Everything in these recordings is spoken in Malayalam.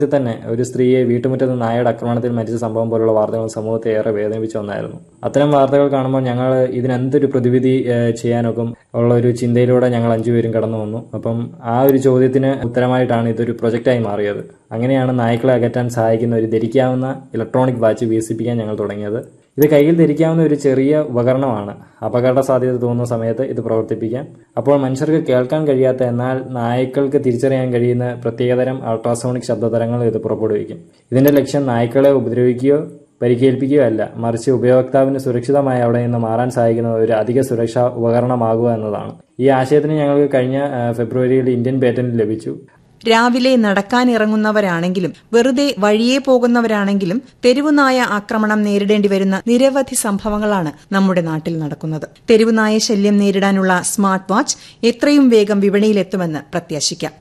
ഇത് തന്നെ ഒരു സ്ത്രീയെ വീട്ടുമുറ്റത്ത് നായയുടെ ആക്രമണത്തിൽ മരിച്ച സംഭവം പോലുള്ള വാർത്തകൾ സമൂഹത്തെ ഏറെ വേദനിപ്പിച്ച ഒന്നായിരുന്നു അത്തരം വാർത്തകൾ കാണുമ്പോൾ ഞങ്ങൾ ഇതിനെന്തൊരു പ്രതിവിധി ഏഹ്, ചെയ്യാനൊക്കും ഉള്ള ഒരു ചിന്തയിലൂടെ ഞങ്ങൾ അഞ്ചുപേരും കടന്നു വന്നു അപ്പം ആ ഒരു ചോദ്യത്തിന് ഉത്തരമായിട്ടാണ് ഇതൊരു പ്രൊജക്റ്റായി മാറിയത് അങ്ങനെയാണ് നായ്ക്കളെ അകറ്റാൻ സഹായിക്കുന്ന ഒരു ധരിക്കാവുന്ന ഇലക്ട്രോണിക് വാച്ച് വികസിപ്പിക്കാൻ ഞങ്ങൾ തുടങ്ങിയത് ഇത് കയ്യിൽ ധരിക്കാവുന്ന ഒരു ചെറിയ ഉപകരണമാണ് അപകട സാധ്യത തോന്നുന്ന സമയത്ത് ഇത് പ്രവർത്തിപ്പിക്കാം അപ്പോൾ മനുഷ്യർക്ക് കേൾക്കാൻ കഴിയാത്ത എന്നാൽ നായ്ക്കൾക്ക് തിരിച്ചറിയാൻ കഴിയുന്ന പ്രത്യേകതരം അൾട്രാസോണിക് ശബ്ദതരങ്ങൾ ഇത് പുറപ്പെടുവിക്കും ഇതിന്റെ ലക്ഷ്യം നായ്ക്കളെ ഉപദ്രവിക്കുകയോ പരിക്കേൽപ്പിക്കുകയോ അല്ല മറിച്ച് ഉപയോക്താവിന് സുരക്ഷിതമായി അവിടെ നിന്ന് മാറാൻ സഹായിക്കുന്ന ഒരു അധിക സുരക്ഷാ ഉപകരണമാകുക എന്നതാണ് ഈ ആശയത്തിന് ഞങ്ങൾക്ക് കഴിഞ്ഞ ആ, ഫെബ്രുവരിയിൽ ഇന്ത്യൻ പേറ്റന്റ് ലഭിച്ചു രാവിലെ നടക്കാനിറങ്ങുന്നവരാണെങ്കിലും വെറുതെ വഴിയെ പോകുന്നവരാണെങ്കിലും തെരുവുനായ ആക്രമണം നേരിടേണ്ടി വരുന്ന നിരവധി സംഭവങ്ങളാണ് നമ്മുടെ നാട്ടിൽ നടക്കുന്നത് തെരുവുനായ ശല്യം നേരിടാനുള്ള സ്മാർട്ട് വാച്ച് എത്രയും വേഗം വിപണിയിലെത്തുമെന്ന് പ്രത്യാശിക്കാം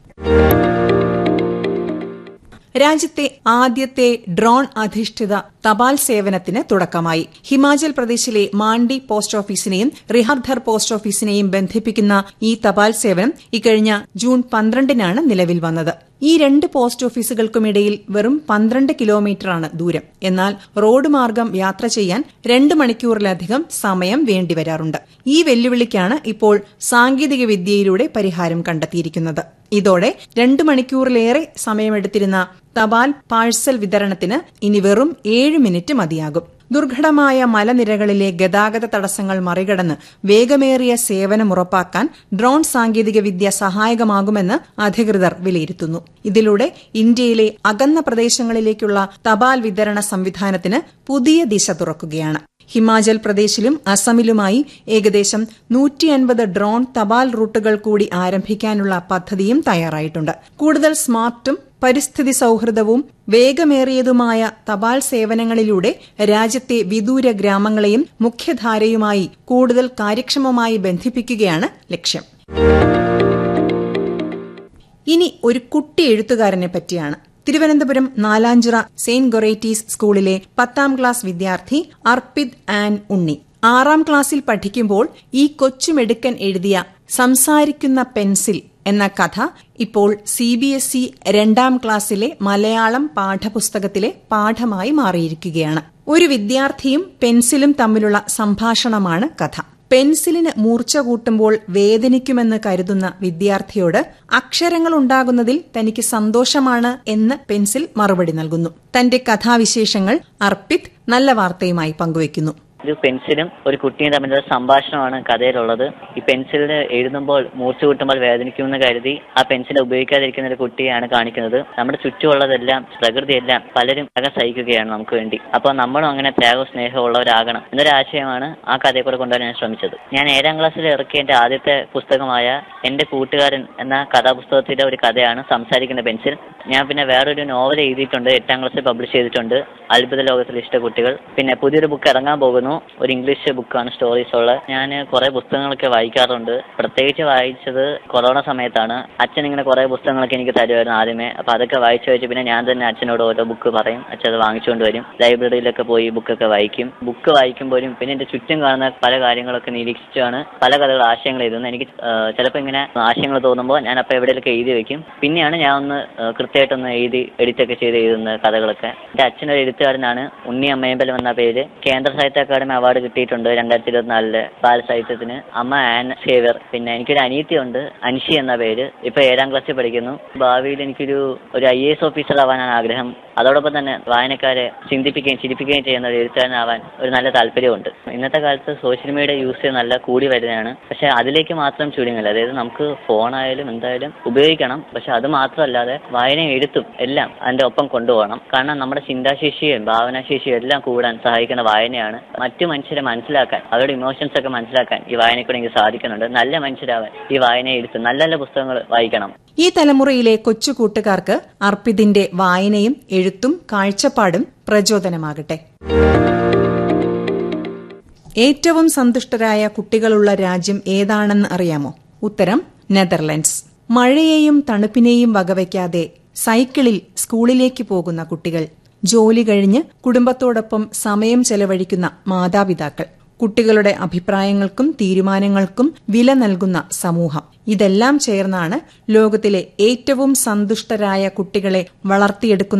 രാജ്യത്തെ ആദ്യത്തെ ഡ്രോൺ അധിഷ്ഠിത തപാൽ സേവനത്തിന് തുടക്കമായി ഹിമാചൽ പ്രദേശിലെ മാണ്ഡി പോസ്റ്റ് ഓഫീസിനെയും റിഹാർധർ പോസ്റ്റ് ഓഫീസിനെയും ബന്ധിപ്പിക്കുന്ന ഈ തപാൽ സേവനം ഇക്കഴിഞ്ഞ ജൂൺ പന്ത്രണ്ടിനാണ് നിലവിൽ വന്നത് ഈ രണ്ട് പോസ്റ്റ് ഓഫീസുകൾക്കുമിടയിൽ വെറും പന്ത്രണ്ട് കിലോമീറ്ററാണ് ദൂരം എന്നാൽ റോഡ് മാർഗം യാത്ര ചെയ്യാൻ രണ്ട് മണിക്കൂറിലധികം സമയം വേണ്ടിവരാറുണ്ട് ഈ വെല്ലുവിളിക്കാണ് ഇപ്പോൾ സാങ്കേതിക വിദ്യയിലൂടെ പരിഹാരം കണ്ടെത്തിയിരിക്കുന്നത് ഇതോടെ രണ്ട് മണിക്കൂറിലേറെ സമയമെടുത്തിരുന്ന തപാൽ പാഴ്സൽ വിതരണത്തിന് ഇനി വെറും ഏഴ് മിനിറ്റ് മതിയാകും ദുർഘടമായ മലനിരകളിലെ ഗതാഗത തടസ്സങ്ങൾ മറികടന്ന് വേഗമേറിയ സേവനം ഉറപ്പാക്കാൻ ഡ്രോൺ സാങ്കേതികവിദ്യ സഹായകമാകുമെന്ന് അധികൃതർ വിലയിരുത്തുന്നു ഇതിലൂടെ ഇന്ത്യയിലെ അകന്ന പ്രദേശങ്ങളിലേക്കുള്ള തപാൽ വിതരണ സംവിധാനത്തിന് പുതിയ ദിശ തുറക്കുകയാണ് ഹിമാചൽ പ്രദേശിലും അസമിലുമായി ഏകദേശം നൂറ്റി അൻപത് ഡ്രോൺ തപാൽ റൂട്ടുകൾ കൂടി ആരംഭിക്കാനുള്ള പദ്ധതിയും തയ്യാറായിട്ടുണ്ട് കൂടുതൽ സ്മാർട്ടും പരിസ്ഥിതി സൌഹൃദവും വേഗമേറിയതുമായ തപാൽ സേവനങ്ങളിലൂടെ രാജ്യത്തെ വിദൂര ഗ്രാമങ്ങളെയും മുഖ്യധാരയുമായി കൂടുതൽ കാര്യക്ഷമമായി ബന്ധിപ്പിക്കുകയാണ് ലക്ഷ്യം ഇനി ഒരു കുട്ടി എഴുത്തുകാരനെ പറ്റിയാണ് തിരുവനന്തപുരം നാലാഞ്ചിറ സെയിന്റ് ഗൊറേറ്റീസ് സ്കൂളിലെ പത്താം ക്ലാസ് വിദ്യാർത്ഥി അർപ്പിത് ആൻ ഉണ്ണി ആറാം ക്ലാസ്സിൽ പഠിക്കുമ്പോൾ ഈ കൊച്ചുമെടുക്കൻ എഴുതിയ സംസാരിക്കുന്ന പെൻസിൽ എന്ന കഥ ഇപ്പോൾ സി ബി എസ് ഇ രണ്ടാം ക്ലാസ്സിലെ മലയാളം പാഠപുസ്തകത്തിലെ പാഠമായി മാറിയിരിക്കുകയാണ് ഒരു വിദ്യാർത്ഥിയും പെൻസിലും തമ്മിലുള്ള സംഭാഷണമാണ് കഥ പെൻസിലിന് മൂർച്ച കൂട്ടുമ്പോൾ വേദനിക്കുമെന്ന് കരുതുന്ന വിദ്യാർത്ഥിയോട് അക്ഷരങ്ങൾ ഉണ്ടാകുന്നതിൽ തനിക്ക് സന്തോഷമാണ് എന്ന് പെൻസിൽ മറുപടി നൽകുന്നു തന്റെ കഥാവിശേഷങ്ങൾ അർപ്പിത് നല്ല വാർത്തയുമായി പങ്കുവയ്ക്കുന്നു ഒരു പെൻസിലും ഒരു കുട്ടിയും തമ്മിലുള്ള സംഭാഷണമാണ് കഥയിലുള്ളത് ഈ പെൻസിലിൽ എഴുതുമ്പോൾ മൂർച്ച കൂട്ടുമ്പോൾ വേദനിക്കുമെന്ന് കരുതി ആ പെൻസിൽ ഉപയോഗിക്കാതിരിക്കുന്ന ഒരു കുട്ടിയാണ് കാണിക്കുന്നത് നമ്മുടെ ചുറ്റുമുള്ളതെല്ലാം പ്രകൃതിയെല്ലാം പലരും അകം സഹിക്കുകയാണ് നമുക്ക് വേണ്ടി അപ്പോൾ നമ്മളും അങ്ങനെ ത്യാഗവും സ്നേഹവും ഉള്ളവരാകണം എന്നൊരു ആശയമാണ് ആ കഥയെ കൂടെ കൊണ്ടുവരാൻ ഞാൻ ശ്രമിച്ചത് ഞാൻ ഏഴാം ക്ലാസ്സിൽ ഇറക്കിയ എൻ്റെ ആദ്യത്തെ പുസ്തകമായ എൻ്റെ കൂട്ടുകാരൻ എന്ന കഥാപുസ്തകത്തിലെ ഒരു കഥയാണ് സംസാരിക്കുന്ന പെൻസിൽ ഞാൻ പിന്നെ വേറൊരു നോവൽ എഴുതിയിട്ടുണ്ട് എട്ടാം ക്ലാസ്സിൽ പബ്ലിഷ് ചെയ്തിട്ടുണ്ട് അത്ഭുത ലോകത്തിൽ ഇഷ്ട കുട്ടികൾ പിന്നെ പുതിയൊരു ബുക്ക് ഇറങ്ങാൻ പോകുന്നു ഒരു ഇംഗ്ലീഷ് ബുക്കാണ് സ്റ്റോറീസ് ഉള്ള ഞാൻ കുറെ പുസ്തകങ്ങളൊക്കെ വായിക്കാറുണ്ട് പ്രത്യേകിച്ച് വായിച്ചത് കൊറോണ സമയത്താണ് അച്ഛൻ ഇങ്ങനെ കുറെ പുസ്തകങ്ങളൊക്കെ എനിക്ക് തരുമായിരുന്നു ആദ്യമേ അപ്പൊ അതൊക്കെ വായിച്ചു വെച്ച് പിന്നെ ഞാൻ തന്നെ അച്ഛനോട് ഓരോ ബുക്ക് പറയും അച്ഛൻ അത് വാങ്ങിച്ചുകൊണ്ട് വരും ലൈബ്രറിയിലൊക്കെ പോയി ബുക്കൊക്കെ വായിക്കും ബുക്ക് വായിക്കുമ്പോഴും പിന്നെ എന്റെ ചുറ്റും കാണുന്ന പല കാര്യങ്ങളൊക്കെ നിരീക്ഷിച്ചാണ് പല കഥകൾ ആശയങ്ങൾ എഴുതുന്നത് എനിക്ക് ചിലപ്പോൾ ഇങ്ങനെ ആശയങ്ങൾ തോന്നുമ്പോൾ ഞാൻ അപ്പോൾ എവിടെയൊക്കെ എഴുതി വെക്കും പിന്നെയാണ് ഞാൻ ഒന്ന് ആ, കൃത്യമായിട്ടൊന്ന് എഴുതി എഡിറ്റൊക്കെ ചെയ്ത് എഴുതുന്ന കഥകളൊക്കെ എൻ്റെ അച്ഛനൊരു എഴുത്തുകാരനാണ് ഉണ്ണി അമ്മയമ്പലം എന്ന പേര് കേന്ദ്ര സാഹിത്യ അക്കാദമി അവാർഡ് കിട്ടിയിട്ടുണ്ട് രണ്ടായിരത്തി ഇരുപത്തിനാലില് ബാലസാഹിത്യത്തിന് അമ്മ ആൻ സേവ്യർ പിന്നെ എനിക്കൊരു അനീതിയുണ്ട് അൻഷി എന്ന പേര് ഇപ്പൊ ഏഴാം ക്ലാസ്സിൽ പഠിക്കുന്നു ഭാവിയിൽ എനിക്കൊരു ഒരു ഐ എസ് ഓഫീസർ ആവാനാണ് ആഗ്രഹം അതോടൊപ്പം തന്നെ വായനക്കാരെ ചിന്തിപ്പിക്കുകയും ചിരിപ്പിക്കുകയും ചെയ്യുന്ന ഒരു എഴുത്തുകാരനാവാൻ ഒരു നല്ല താല്പര്യമുണ്ട് ഇന്നത്തെ കാലത്ത് സോഷ്യൽ മീഡിയ യൂസ് ചെയ്ത് നല്ല കൂടി വരുന്നതാണ് പക്ഷെ അതിലേക്ക് മാത്രം ചുരുങ്ങില്ല അതായത് നമുക്ക് ഫോണായാലും എന്തായാലും ഉപയോഗിക്കണം പക്ഷെ അത് മാത്രമല്ലാതെ വായനയും എഴുത്തും എല്ലാം അതിന്റെ ഒപ്പം കൊണ്ടുപോകണം കാരണം നമ്മുടെ ചിന്താശേഷിയും ഭാവനാശേഷിയും എല്ലാം കൂടാൻ സഹായിക്കുന്ന വായനയാണ് മറ്റു മനുഷ്യരെ മനസ്സിലാക്കാൻ അവരുടെ ഇമോഷൻസ് ഒക്കെ മനസ്സിലാക്കാൻ ഈ വായനക്കൂടെ എനിക്ക് സാധിക്കുന്നുണ്ട് നല്ല മനുഷ്യരാവാൻ ഈ വായന എഴുത്ത് നല്ല നല്ല പുസ്തകങ്ങൾ വായിക്കണം ഈ തലമുറയിലെ കൊച്ചു കൂട്ടുകാർക്ക് അർപ്പിതിന്റെ വായനയും എഴുത്തും കാഴ്ചപ്പാടും പ്രചോദനമാകട്ടെ ഏറ്റവും സന്തുഷ്ടരായ കുട്ടികളുള്ള രാജ്യം ഏതാണെന്ന് അറിയാമോ ഉത്തരം നെതർലൻഡ്സ് മഴയെയും തണുപ്പിനെയും വകവയ്ക്കാതെ സൈക്കിളിൽ സ്കൂളിലേക്ക് പോകുന്ന കുട്ടികൾ ജോലി കഴിഞ്ഞ് കുടുംബത്തോടൊപ്പം സമയം ചെലവഴിക്കുന്ന മാതാപിതാക്കൾ കുട്ടികളുടെ അഭിപ്രായങ്ങൾക്കും തീരുമാനങ്ങൾക്കും വില നൽകുന്ന സമൂഹം ഇതെല്ലാം ചേർന്നാണ് ലോകത്തിലെ ഏറ്റവും സന്തുഷ്ടരായ കുട്ടികളെ വളർത്തിയെടുക്കുന്ന